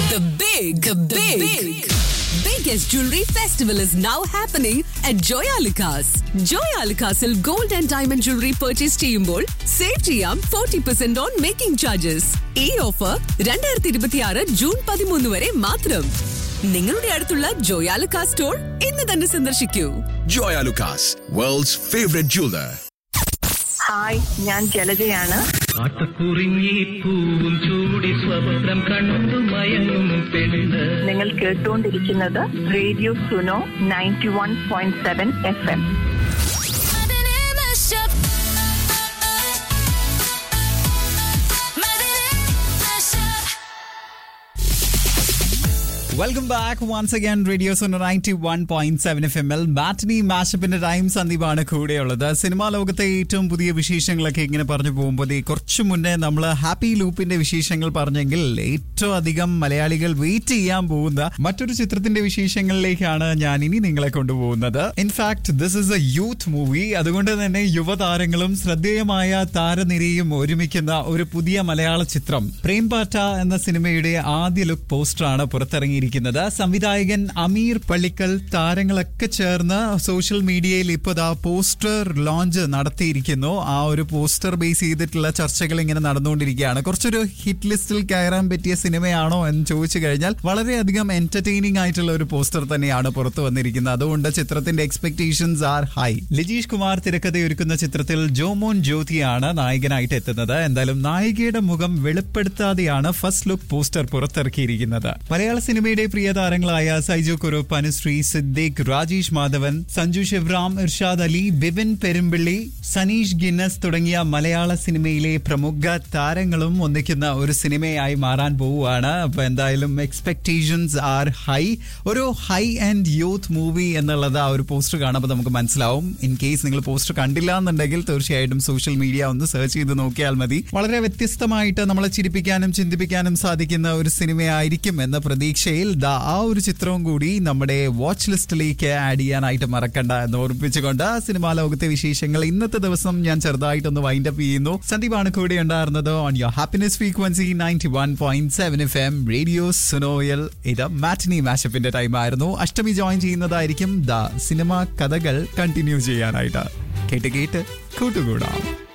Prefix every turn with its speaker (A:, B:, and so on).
A: The big, the big, biggest jewelry festival is now happening at Joyalukas. Joyalukasil gold and diamond jewelry purchase ചെയ്യുമ്പോൾ save ചെയ്യാം forty percent on making charges ഈ offer രണ്ടായിരത്തി ഇരുപത്തിയാറ് June പതിമൂന്ന് വരെ മാത്രം നിങ്ങളുടെ അടുത്തുള്ള ജോയാലുക്കാ സ്റ്റോർ ഇന്ന് തന്നെ സന്ദർശിക്കൂ
B: Joya Lucas, world's favorite jeweler.
C: Hi ഞാൻ ജലജയാണ്
D: കാട്ടുകുറിഞ്ഞി പൂവും ചൂടി സ്വപ്നം കണ്ടു മയങ്ങും പെണ്ണ്
C: നിങ്ങൾ കേട്ടുകൊണ്ടിരിക്കുന്നത് radio Suno ninety one point seven F M
E: welcome back once again radio Suno ninety one point seven F M എൽ ബാറ്റനി മാഷപ്പിന്റെ ടൈം സന്ദീപാണ് കൂടെയുള്ളത് സിനിമാ ലോകത്തെ ഏറ്റവും പുതിയ വിശേഷങ്ങളൊക്കെ ഇങ്ങനെ പറഞ്ഞു പോകുമ്പോൾ ദേ കുറച്ചു മുന്നേ നമ്മൾ ഹാപ്പി ലൂപ്പിന്റെ വിശേഷങ്ങൾ പറഞ്ഞെങ്കിൽ ഏറ്റവും അധികം മലയാളികൾ വെയിറ്റ് ചെയ്യാൻ പോകുന്ന മറ്റൊരു ചിത്രത്തിന്റെ വിശേഷങ്ങളിലേക്കാണ് ഞാൻ ഇനി നിങ്ങളെ കൊണ്ടുപോകുന്നത് in fact this is a youth movie അതുകൊണ്ട് തന്നെ യുവതാരങ്ങളും ശ്രദ്ധേയമായ താരനിരയും ഒരുമിക്കുന്ന ഒരു പുതിയ മലയാള ചിത്രം പ്രേംപാറ്റ എന്ന സിനിമയുടെ ആദ്യ ലുക്ക് പോസ്റ്ററാണ് പുറത്തിറങ്ങിയിരിക്കുന്നത് സംവിധായകൻ അമീർ പള്ളിക്കൽ താരങ്ങളൊക്കെ ചേർന്ന് സോഷ്യൽ മീഡിയയിൽ ഇപ്പോൾ ആ പോസ്റ്റർ ലോഞ്ച് നടത്തിയിരിക്കുന്നു ആ ഒരു പോസ്റ്റർ ബേസ് ചെയ്തിട്ടുള്ള ചർച്ചകൾ ഇങ്ങനെ നടന്നുകൊണ്ടിരിക്കുകയാണ് കുറച്ചൊരു ഹിറ്റ് ലിസ്റ്റിൽ കയറാൻ പറ്റിയ സിനിമയാണോ എന്ന് ചോദിച്ചു കഴിഞ്ഞാൽ വളരെയധികം എന്റർടൈനിങ് ആയിട്ടുള്ള ഒരു പോസ്റ്റർ തന്നെയാണ് പുറത്തു വന്നിരിക്കുന്നത് അതുകൊണ്ട് ചിത്രത്തിന്റെ expectations are high Lijeesh Kumar തിരക്കഥയൊരുക്കുന്ന ചിത്രത്തിൽ ജോമോൻ ജ്യോതിയാണ് നായകനായിട്ട് എത്തുന്നത് എന്തായാലും നായികയുടെ മുഖം വെളിപ്പെടുത്താതെയാണ് ഫസ്റ്റ് ലുക്ക് പോസ്റ്റർ പുറത്തിറക്കിയിരിക്കുന്നത് മലയാള സിനിമയുടെ പ്രിയ താരങ്ങളായ സൈജു കുറുപ്പ് അനുശ്രീ സിദ്ദിഖ് രാജേഷ് മാധവൻ സഞ്ജു ശിവറാം ഇർഷാദ് അലി ബിപിൻ പെരുമ്പിള്ളി സനീഷ് ഗിന്നസ് തുടങ്ങിയ മലയാള സിനിമയിലെ പ്രമുഖ താരങ്ങളും ഒന്നിക്കുന്ന ഒരു സിനിമയായി മാറാൻ പോവുകയാണ് അപ്പൊ എന്തായാലും എക്സ്പെക്ടേഷൻസ് ആർ ഹൈ ഒരു ഹൈ ആൻഡ് യൂത്ത് മൂവി എന്നുള്ളത് ആ ഒരു പോസ്റ്റർ കാണുമ്പോൾ നമുക്ക് മനസ്സിലാവും ഇൻ കേസ് നിങ്ങൾ പോസ്റ്റർ കണ്ടില്ല എന്നുണ്ടെങ്കിൽ തീർച്ചയായിട്ടും സോഷ്യൽ മീഡിയ ഒന്ന് സെർച്ച് ചെയ്ത് നോക്കിയാൽ മതി വളരെ വ്യത്യസ്തമായിട്ട് നമ്മളെ ചിരിപ്പിക്കാനും ചിന്തിപ്പിക്കാനും സാധിക്കുന്ന ഒരു സിനിമയായിരിക്കും എന്ന പ്രതീക്ഷയിൽ ദാ ആ ഒരു ചിത്രവും കൂടി നമ്മുടെ വാച്ച് ലിസ്റ്റിലേക്ക് ആഡ് ചെയ്യാനായിട്ട് മറക്കണ്ട എന്ന് ഓർപ്പിച്ചുകൊണ്ട് സിനിമാ ലോകത്തെ വിശേഷങ്ങൾ ഇന്നത്തെ ദിവസം ഞാൻ ചെറുതായിട്ടൊന്ന് വൈൻഡ് അപ്പ് ചെയ്യുന്നു സന്ദീപാണ് കൂടെ ഉണ്ടായിരുന്നത് on your happiness frequency ninety one point seven F M radio സുനോയൽ ഇത് മാറ്റിനി മാഷപ്പിന്റെ ടൈം ആയിരുന്നു അഷ്ടമി ജോയിൻ ചെയ്യുന്നതായിരിക്കും ദ സിനിമ കഥകൾ കണ്ടിന്യൂ ചെയ്യാനായിട്ട് കേട്ട് കേട്ട് കൂട്ടുകൂടാം